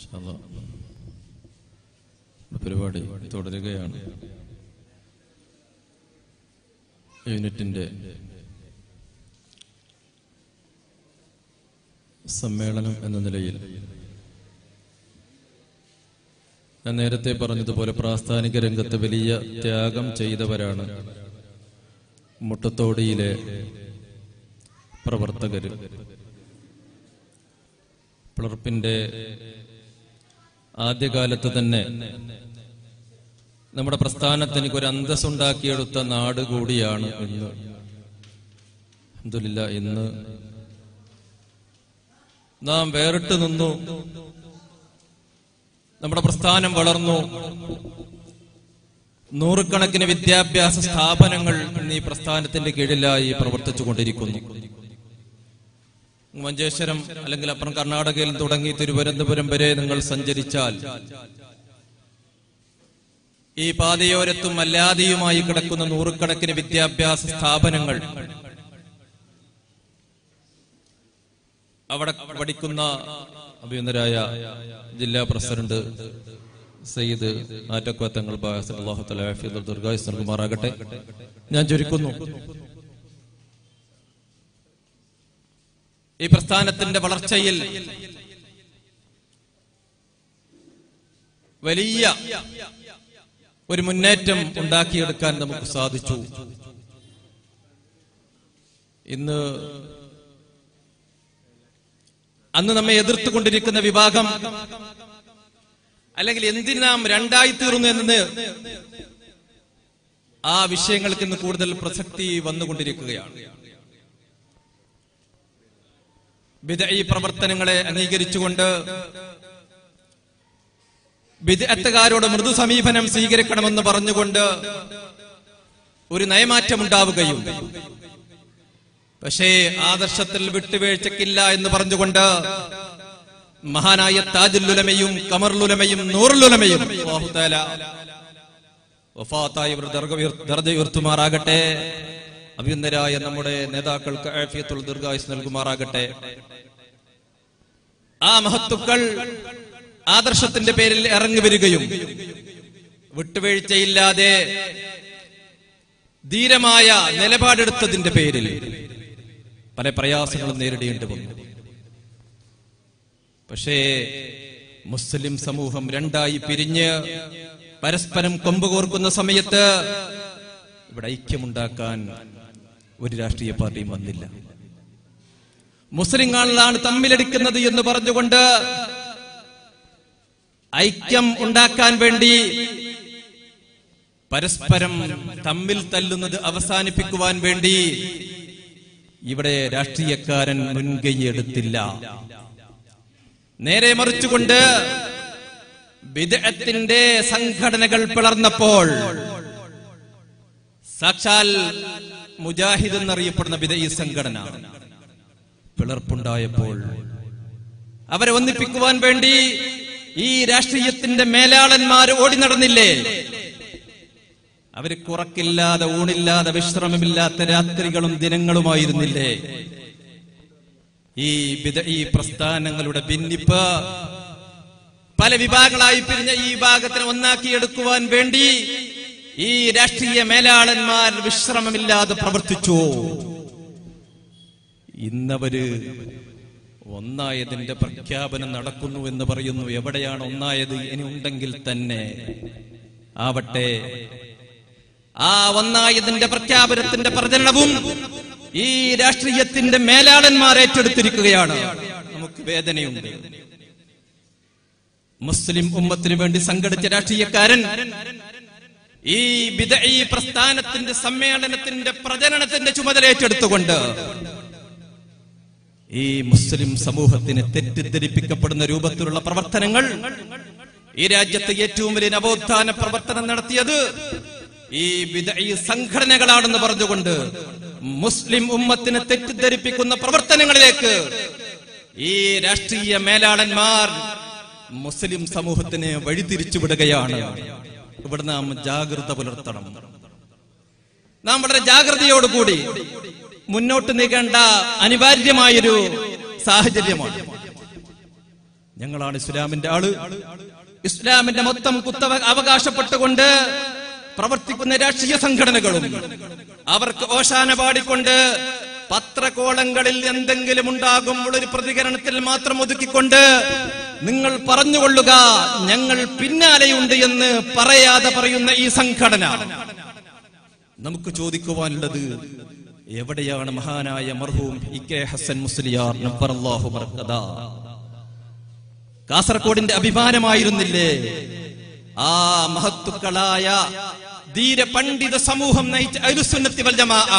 ഇൻഷാല്ലാ. പരിപാടി തുടരുകയാണ് യൂണിറ്റിന്റെ സമ്മേളനം എന്ന നിലയിൽ ഞാൻ നേരത്തെ പറഞ്ഞതുപോലെ പ്രാസ്ഥാനിക രംഗത്ത് വലിയ ത്യാഗം ചെയ്തവരാണ് മുട്ടത്തോടിയിലെ പ്രവർത്തകര് പിളർപ്പിന്റെ ആദ്യകാലത്ത് തന്നെ നമ്മുടെ പ്രസ്ഥാനത്തിന് ഒരു അന്തസ്സുണ്ടാക്കിയെടുത്ത നാട് കൂടിയാണ് ഇന്ന് അൽഹംദുലില്ലാ ഇന്ന് നാം വേറിട്ട് നിന്നു നമ്മുടെ പ്രസ്ഥാനം വളർന്നു നൂറുകണക്കിന് വിദ്യാഭ്യാസ സ്ഥാപനങ്ങൾ ഇന്ന് ഈ പ്രസ്ഥാനത്തിന്റെ കീഴിലായി പ്രവർത്തിച്ചു കൊണ്ടിരിക്കുന്നു മഞ്ചേശ്വരം അല്ലെങ്കിൽ അപ്പുറം കർണാടകയിൽ തുടങ്ങി തിരുവനന്തപുരം വരെ നിങ്ങൾ സഞ്ചരിച്ചാൽ ഈ പാതയോരത്തും അല്ലാതെയുമായി കിടക്കുന്ന നൂറുകണക്കിന് വിദ്യാഭ്യാസ സ്ഥാപനങ്ങൾ അവിടെ പഠിക്കുന്ന അഭിനന്ദരായ ജില്ലാ പ്രസിഡന്റ് സയ്യിദ് ആറ്റക്കുവത്തങ്ങൾ ദീർഘായുസ് നൽകുമാറാകട്ടെ ഞാൻ ചുരുക്കുന്നു ഈ പ്രസ്ഥാനത്തിന്റെ വളർച്ചയിൽ വലിയ ഒരു മുന്നേറ്റം ഉണ്ടാക്കിയെടുക്കാൻ നമുക്ക് സാധിച്ചു ഇന്ന് അന്ന് നമ്മെ എതിർത്തുകൊണ്ടിരിക്കുന്ന വിഭാഗം അല്ലെങ്കിൽ എന്തിന് നാം രണ്ടായി തീർന്നു എന്ന് ആ വിഷയങ്ങൾക്ക് ഇന്ന് കൂടുതൽ പ്രസക്തി വന്നുകൊണ്ടിരിക്കുകയാണ് ഈ പ്രവർത്തനങ്ങളെ അംഗീകരിച്ചുകൊണ്ട് വിദഗ്ധക്കാരോട് മൃദു സമീപനം സ്വീകരിക്കണമെന്ന് പറഞ്ഞുകൊണ്ട് ഒരു നയമാറ്റം ഉണ്ടാവുകയും പക്ഷേ ആദർശത്തിൽ വിട്ടുവീഴ്ചക്കില്ല എന്ന് പറഞ്ഞുകൊണ്ട് മഹാനായ താജുല്ലുലമയും കമറുലുലമയും നൂറുലുലമയും അല്ലാഹു തആല വഫാത്തായി ഇവർ ദർഗ ഉയർ- ദർജ ഉയർത്തുമാറാകട്ടെ അഭിനന്ദരായ നമ്മുടെ നേതാക്കൾക്ക് ആഫിയത്തുൽ ദീർഘായുസ് നൽകുമാറാകട്ടെ ആ മഹത്തുക്കൾ ആദർശത്തിന്റെ പേരിൽ ഇറങ്ങി വരികയും വിട്ടുവീഴ്ചയില്ലാതെ ധീരമായ നിലപാടെടുത്തതിന്റെ പേരിൽ പല പ്രയാസങ്ങളും നേരിടേണ്ടി വന്നു പക്ഷേ മുസ്ലിം സമൂഹം രണ്ടായി പിരിഞ്ഞ് പരസ്പരം കൊമ്പുകോർക്കുന്ന സമയത്ത് ഇവിടെ ഐക്യമുണ്ടാക്കാൻ ഒരു രാഷ്ട്രീയ പാർട്ടിയും വന്നില്ല മുസ്ലിങ്ങളാണ് തമ്മിലടിക്കുന്നത് എന്ന് പറഞ്ഞുകൊണ്ട് ഐക്യം ഉണ്ടാക്കാൻ വേണ്ടി പരസ്പരം തമ്മിൽ തല്ലുന്നത് അവസാനിപ്പിക്കുവാൻ വേണ്ടി ഇവിടെ രാഷ്ട്രീയക്കാരൻ മുൻകൈയെടുത്തില്ല നേരെ മറിച്ചുകൊണ്ട് വിദഗ്ധത്തിന്റെ സംഘടനകൾ പിളർന്നപ്പോൾ സാക്ഷാൽ മുജാഹിദ് എന്നറിയപ്പെടുന്ന വിദയി സംഘടന പിളർപ്പുണ്ടായപ്പോൾ അവരെ ഒന്നിപ്പിക്കുവാൻ വേണ്ടി ഈ രാഷ്ട്രീയത്തിന്റെ മേലാളന്മാർ ഓടി നടന്നില്ലേ അവര് കുറക്കില്ലാതെ ഊണില്ലാതെ വിശ്രമമില്ലാത്ത രാത്രികളും ദിനങ്ങളുമായിരുന്നില്ലേ ഈ വിധ ഈ പ്രസ്ഥാനങ്ങളുടെ ഭിന്നിപ്പ് പല വിഭാഗങ്ങളായി പിരിഞ്ഞ ഈ വിഭാഗത്തിനെ ഒന്നാക്കിയെടുക്കുവാൻ വേണ്ടി ഈ രാഷ്ട്രീയ മേലാളന്മാർ വിശ്രമമില്ലാതെ പ്രവർത്തിച്ചു ഇന്നവര് ഒന്നായതിന്റെ പ്രഖ്യാപനം നടക്കുന്നു എന്ന് പറയുന്നു എവിടെയാണ് ഒന്നായത് ഇനി ഉണ്ടെങ്കിൽ തന്നെ ആവട്ടെ ആ ഒന്നായതിന്റെ പ്രഖ്യാപനത്തിന്റെ പ്രചരണവും ഈ രാഷ്ട്രീയത്തിന്റെ മേലാളന്മാർ ഏറ്റെടുത്തിരിക്കുകയാണ് നമുക്ക് വേദനയുണ്ട് മുസ്ലിം ഉമ്മത്തിന് വേണ്ടി സംഘടിച്ച രാഷ്ട്രീയക്കാരൻ ഈ ബിദഈ പ്രസ്ഥാനത്തിന്റെ സമ്മേളനത്തിന്റെ പ്രചരണത്തിന്റെ ചുമതല ഏറ്റെടുത്തുകൊണ്ട് ഈ മുസ്ലിം സമൂഹത്തിന് തെറ്റിദ്ധരിപ്പിക്കപ്പെടുന്ന രൂപത്തിലുള്ള പ്രവർത്തനങ്ങൾ ഈ രാജ്യത്ത് ഏറ്റവും വലിയ നവോത്ഥാന പ്രവർത്തനം നടത്തിയത് ഈ വിദഈ സംഘടനകളാണെന്ന് പറഞ്ഞുകൊണ്ട് മുസ്ലിം ഉമ്മത്തിനെ തെറ്റിദ്ധരിപ്പിക്കുന്ന പ്രവർത്തനങ്ങളിലേക്ക് ഈ രാഷ്ട്രീയ മേലാളന്മാർ മുസ്ലിം സമൂഹത്തിന് വഴിതിരിച്ചു വിടുകയാണ് ഇവിടെ നാം ജാഗ്രത പുലർത്തണം നാം വളരെ ജാഗ്രതയോടുകൂടി മുന്നോട്ട് നീങ്ങേണ്ട അനിവാര്യമായൊരു സാഹചര്യമാണ് ഞങ്ങളാണ് ഇസ്ലാമിന്റെ ആള് ഇസ്ലാമിന്റെ മൊത്തം കുത്തവ അവകാശപ്പെട്ടുകൊണ്ട് പ്രവർത്തിക്കുന്ന രാഷ്ട്രീയ സംഘടനകളും അവർക്ക് ഓശാന പാടിക്കൊണ്ട് പത്രകോളങ്ങളിൽ എന്തെങ്കിലും ഉണ്ടാകുമ്പോൾ ഒരു പ്രതികരണത്തിൽ മാത്രം ഒതുക്കിക്കൊണ്ട് നിങ്ങൾ പറഞ്ഞുകൊള്ളുക ഞങ്ങൾ പിന്നാലെയുണ്ട് എന്ന് പറയാതെ പറയുന്ന ഈ സംഘടന നമുക്ക് ചോദിക്കുവാനുള്ളത് എവിടെയാണ് മഹാനായ മർഹൂം ഇ കെ ഹസൻ മുസ്ലിയാർ നബ്ബറല്ലാഹു ബർക്കദാ കാസർഗോഡിന്റെ അഭിമാനമായിരുന്നില്ലേ ആ മഹത്തുക്കളായ ധീര പണ്ഡിത സമൂഹം നയിച്ച അരുസുന്നത്തി വൽ ജമാഅ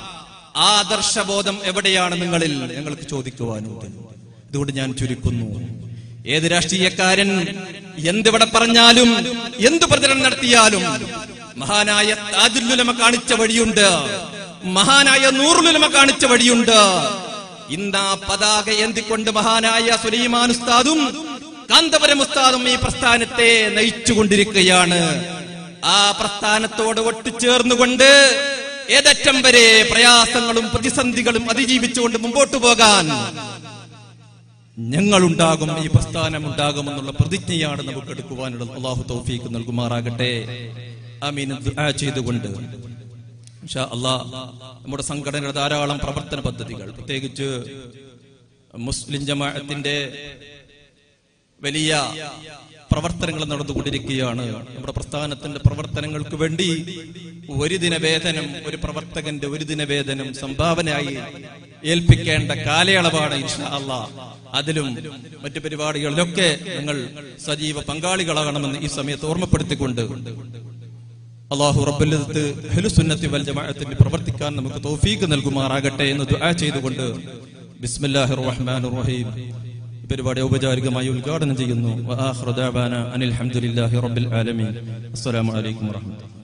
ആദർശബോധം എവിടെയാണ് നിങ്ങളിൽ ഞങ്ങൾക്ക് ചോദിക്കുവാനുണ്ട് ഇതുകൊണ്ട് ഞാൻ ചുരുക്കുന്നു ഏത് രാഷ്ട്രീയക്കാരൻ എന്തിവിടെ പറഞ്ഞാലും എന്ത് പ്രചരണം നടത്തിയാലും മഹാനായ താജുല്ലുലമ കാണിച്ച വഴിയുണ്ട് മഹാനായ നൂറുലുലമ കാണിച്ച വഴിയുണ്ട് ഇന്നാ പതാക എന്തിക്കൊണ്ട് മഹാനായ സുലൈമാൻ ഉസ്താദും കാന്തപുരം ഉസ്താദും ഈ പ്രസ്ഥാനത്തെ നയിച്ചുകൊണ്ടിരിക്കുകയാണ് ആ പ്രസ്ഥാനത്തോട് ഒട്ടുചേർന്നുകൊണ്ട് ഏതറ്റം വരെ പ്രയാസങ്ങളും പ്രതിസന്ധികളും അതിജീവിച്ചുകൊണ്ട് മുമ്പോട്ട് പോകാൻ ഞങ്ങളുണ്ടാകും ഈ പ്രസ്ഥാനം ഉണ്ടാകുമെന്നുള്ള പ്രതിജ്ഞയാണ് നമുക്ക് എടുക്കുവാനുള്ളത് അള്ളാഹു തൗഫീക്ക് നൽകുമാറാകട്ടെ ആമീൻ ദുആ ചെയ്തുകൊണ്ട് ഇൻഷാ അല്ലാ നമ്മുടെ സംഘടനയുടെ ധാരാളം പ്രവർത്തന പദ്ധതികൾ പ്രത്യേകിച്ച് മുസ്ലിം ജമാഅത്തിന്റെ വലിയ പ്രവർത്തനങ്ങൾ നടന്നുകൊണ്ടിരിക്കുകയാണ് നമ്മുടെ പ്രസ്ഥാനത്തിന്റെ പ്രവർത്തനങ്ങൾക്ക് വേണ്ടി ഒരു ദിന വേതനം ഒരു പ്രവർത്തകന്റെ ഒരു ദിന വേതനം സംഭാവനയായി ഏൽപ്പിക്കേണ്ട കാലയളവാണ് ഇൻഷാ അല്ലാ അതിലും മറ്റു പരിപാടികളിലൊക്കെ നിങ്ങൾ സജീവ പങ്കാളികളാകണമെന്ന് ഈ സമയത്ത് ഓർമ്മപ്പെടുത്തിക്കൊണ്ട് അള്ളാഹു റബ്ബുല്ലത്ത് ഹലുസുന്നത്തി വൽ ജമാഅത്തിന് പ്രവർത്തിക്കാൻ നമുക്ക് തൗഫീക്ക് നൽകുമാറാകട്ടെ എന്ന് ദുആ ചെയ്തുകൊണ്ട് ബിസ്മില്ലാഹിർ റഹ്മാനിർ റഹീം ഈ പരിപാടി ഔപചാരികമായി ഉദ്ഘാടനം ചെയ്യുന്നു വആഖിറു ദഅവാന അനിൽ ഹംദുലില്ലാഹി റബ്ബിൽ ആലമീൻ അസ്സലാമു അലൈക്കും വറഹ്മത്തുള്ളാഹി